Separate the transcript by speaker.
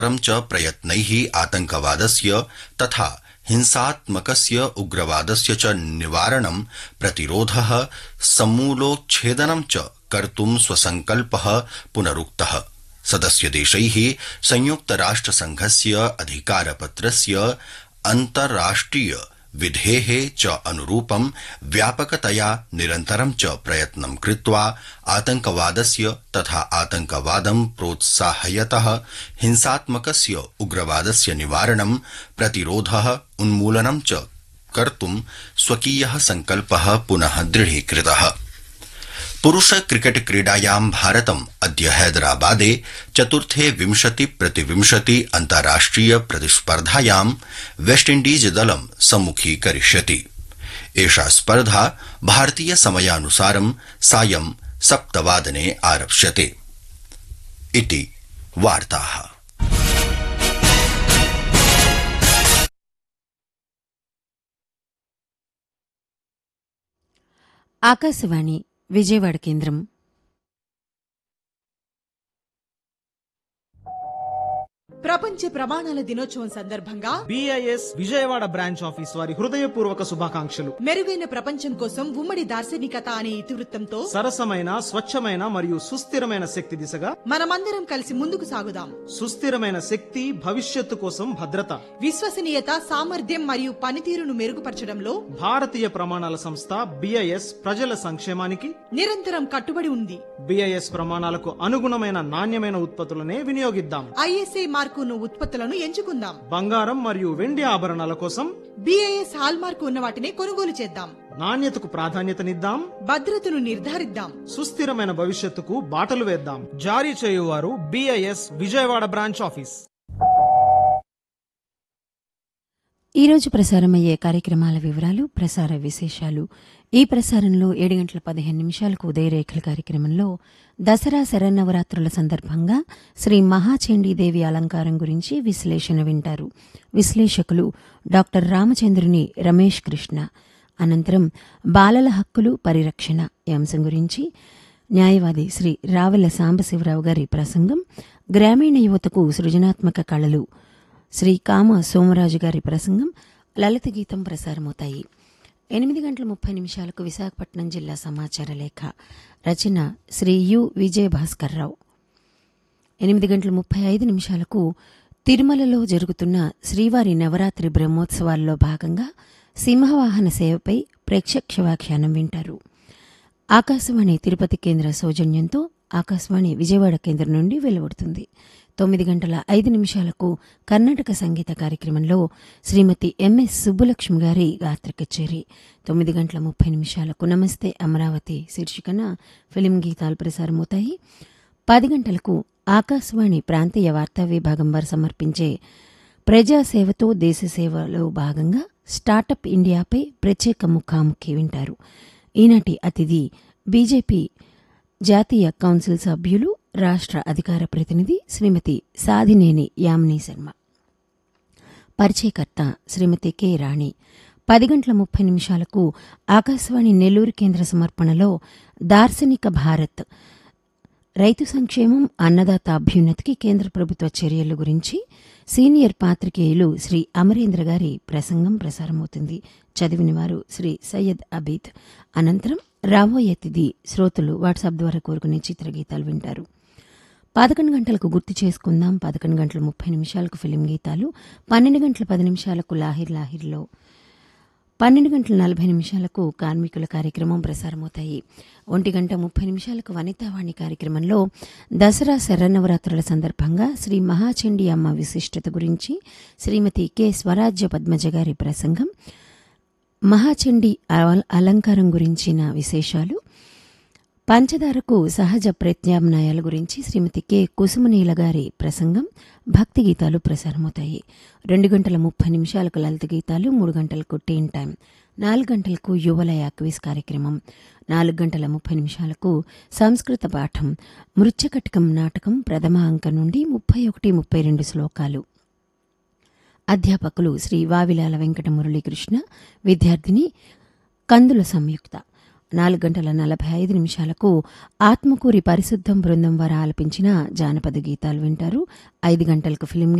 Speaker 1: परं च प्रयत्नैः आतंकवादस्य तथा हिंसात्मकस्य उग्रवादस्य च निवारणं प्रतिरोधः समूलोच्छेदनं च कर्तुं स्वसंकल्पः पुनरुक्तः सदस्यदेशैः संयुक्तराष्ट्रसंघस्य अधिकारपत्रस्य अन्ताराष्ट्रिय विधेः च अनुरूपं व्यापकतया निरन्तरं च प्रयत्नं कृत्वा आतंकवादस्य तथा आतंकवादं प्रोत्साहयतः हिंसात्मकस्य उग्रवादस्य निवारणं प्रतिरोधः उन्मूलनं च कर्तुं स्वकीयः संकल्पः पुनः दृढीकृतः पुरुष क्रिकेट क्रीडायां भारतम् अद्य हैदराबादे चतुर्थे विंशति प्रतिविंशति अन्ताराष्ट्रिय प्रतिस्पर्धायां वेस्टइण्डीज दलं सम्मुखीकरिष्यति एषा स्पर्धा भारतीय समयानुसारं सायं सप्तवादने आरप्स्यते इति वार्ताः
Speaker 2: ఆకాశవాణి విజయవాడ కేంద్రం
Speaker 3: ప్రపంచ ప్రమాణాల దినోత్సవం సందర్భంగా
Speaker 4: బిఐఎస్ విజయవాడ బ్రాంచ్ ఆఫీస్ వారి హృదయపూర్వక శుభాకాంక్షలు
Speaker 3: మెరుగైన ప్రపంచం కోసం ఉమ్మడి దార్శనికత అనే ఇతివృత్తంతో
Speaker 4: సరసమైన స్వచ్ఛమైన మరియు సుస్థిరమైన శక్తి దిశగా
Speaker 3: మనమందరం కలిసి ముందుకు సాగుదాం
Speaker 4: సుస్థిరమైన శక్తి భవిష్యత్తు కోసం భద్రత
Speaker 3: విశ్వసనీయత సామర్థ్యం మరియు పనితీరును మెరుగుపరచడంలో
Speaker 4: భారతీయ ప్రమాణాల సంస్థ బిఐఎస్ ప్రజల సంక్షేమానికి
Speaker 3: నిరంతరం కట్టుబడి ఉంది
Speaker 4: బిఐఎస్ ప్రమాణాలకు అనుగుణమైన నాణ్యమైన ఉత్పత్తులనే వినియోగిద్దాం
Speaker 3: ఐఎస్ఐ మార్కును ఉత్పత్తులను ఎంచుకుందాం
Speaker 4: బంగారం మరియు వెండి ఆభరణాల కోసం
Speaker 3: బిఐఎస్ హాల్ మార్కు ఉన్న వాటిని కొనుగోలు చేద్దాం
Speaker 4: నాణ్యతకు ప్రాధాన్యతనిద్దాం
Speaker 3: భద్రతను నిర్ధారిద్దాం
Speaker 4: సుస్థిరమైన భవిష్యత్తుకు బాటలు వేద్దాం జారీ చేయువారు బిఐఎస్ విజయవాడ బ్రాంచ్ ఆఫీస్
Speaker 2: ఈరోజు ప్రసారమయ్యే కార్యక్రమాల వివరాలు ప్రసార విశేషాలు ఈ ప్రసారంలో ఏడు గంటల పదిహేను నిమిషాలకు ఉదయరేఖల కార్యక్రమంలో దసరా శరన్నవరాత్రుల సందర్భంగా శ్రీ మహాచండీదేవి అలంకారం గురించి విశ్లేషణ వింటారు విశ్లేషకులు డాక్టర్ రామచంద్రుని రమేష్ కృష్ణ అనంతరం బాలల హక్కులు పరిరక్షణ ఈ అంశం గురించి న్యాయవాది శ్రీ రావెల సాంబశివరావు గారి ప్రసంగం గ్రామీణ యువతకు సృజనాత్మక కళలు శ్రీ కామ సోమరాజు గారి ప్రసంగం లలిత గీతం ప్రసారమవుతాయి ఎనిమిది గంటల ముప్పై నిమిషాలకు విశాఖపట్నం జిల్లా సమాచార లేఖ రచన శ్రీ యు విజయ భాస్కర్ రావు ఎనిమిది గంటల ముప్పై ఐదు నిమిషాలకు తిరుమలలో జరుగుతున్న శ్రీవారి నవరాత్రి బ్రహ్మోత్సవాల్లో భాగంగా సింహవాహన సేవపై ప్రేక్షక్ష వ్యాఖ్యానం వింటారు ఆకాశవాణి తిరుపతి కేంద్ర సౌజన్యంతో ఆకాశవాణి విజయవాడ కేంద్రం నుండి వెలువడుతుంది తొమ్మిది గంటల ఐదు నిమిషాలకు కర్ణాటక సంగీత కార్యక్రమంలో శ్రీమతి ఎంఎస్ సుబ్బులక్ష్మి గారి గాత్ర కచేరి తొమ్మిది గంటల ముప్పై నిమిషాలకు నమస్తే అమరావతి శీర్షికన ఫిలిం గీతాలు ప్రసారమవుతాయి పది గంటలకు ఆకాశవాణి ప్రాంతీయ వార్తా విభాగం వారు సమర్పించే ప్రజాసేవతో దేశ సేవలో భాగంగా స్టార్టప్ ఇండియాపై ప్రత్యేక ముఖాముఖి వింటారు ఈనాటి అతిథి బీజేపీ జాతీయ కౌన్సిల్ సభ్యులు రాష్ట్ర అధికార ప్రతినిధి శ్రీమతి సాధినేని యామిని శర్మ పరిచయకర్త శ్రీమతి కె రాణి పది గంటల ముప్పై నిమిషాలకు ఆకాశవాణి నెల్లూరు కేంద్ర సమర్పణలో దార్శనిక భారత్ రైతు సంక్షేమం అన్నదాత అభ్యున్నతికి కేంద్ర ప్రభుత్వ చర్యల గురించి సీనియర్ పాత్రికేయులు శ్రీ అమరేంద్ర గారి ప్రసంగం ప్రసారమవుతుంది చదివిన వారు శ్రీ సయ్యద్ అబీద్ అనంతరం రాబోయే తిథి శ్రోతలు వాట్సాప్ ద్వారా కోరుకునే చిత్రగీతాలు వింటారు పదకొండు గంటలకు గుర్తు చేసుకుందాం పదకొండు గంటల ముప్పై నిమిషాలకు ఫిలిం గీతాలు పన్నెండు గంటల పది నిమిషాలకు లాహిర్ లాహిర్లో పన్నెండు గంటల నలభై నిమిషాలకు కార్మికుల కార్యక్రమం ప్రసారమవుతాయి ఒంటి గంట ముప్పై నిమిషాలకు వనితావాణి కార్యక్రమంలో దసరా శరన్నవరాత్రుల సందర్భంగా శ్రీ మహాచండీ అమ్మ విశిష్టత గురించి శ్రీమతి కె స్వరాజ్య పద్మజ గారి ప్రసంగం మహాచండీ అల- అలంకారం గురించిన విశేషాలు పంచదారకు సహజ ప్రత్యామ్నాయాల గురించి శ్రీమతి కె కుసుమనీల గారి ప్రసంగం భక్తి గీతాలు ప్రసారమవుతాయి రెండు గంటల ముప్పై నిమిషాలకు లలిత గీతాలు మూడు గంటలకు టీన్ టైం నాలుగు గంటలకు యువలయ క్విజ్ కార్యక్రమం నాలుగు గంటల ముప్పై నిమిషాలకు సంస్కృత పాఠం మృత్యకటకం నాటకం ప్రథమ అంక నుండి ముప్పై ఒకటి ముప్పై రెండు శ్లోకాలు అధ్యాపకులు శ్రీ వావిలాల వెంకట మురళీకృష్ణ విద్యార్థిని కందుల సంయుక్త నాలుగు గంటల నలభై ఐదు నిమిషాలకు ఆత్మకూరి పరిశుద్ధం బృందం వారు ఆలపించిన జానపద గీతాలు వింటారు ఐదు గంటలకు ఫిలిం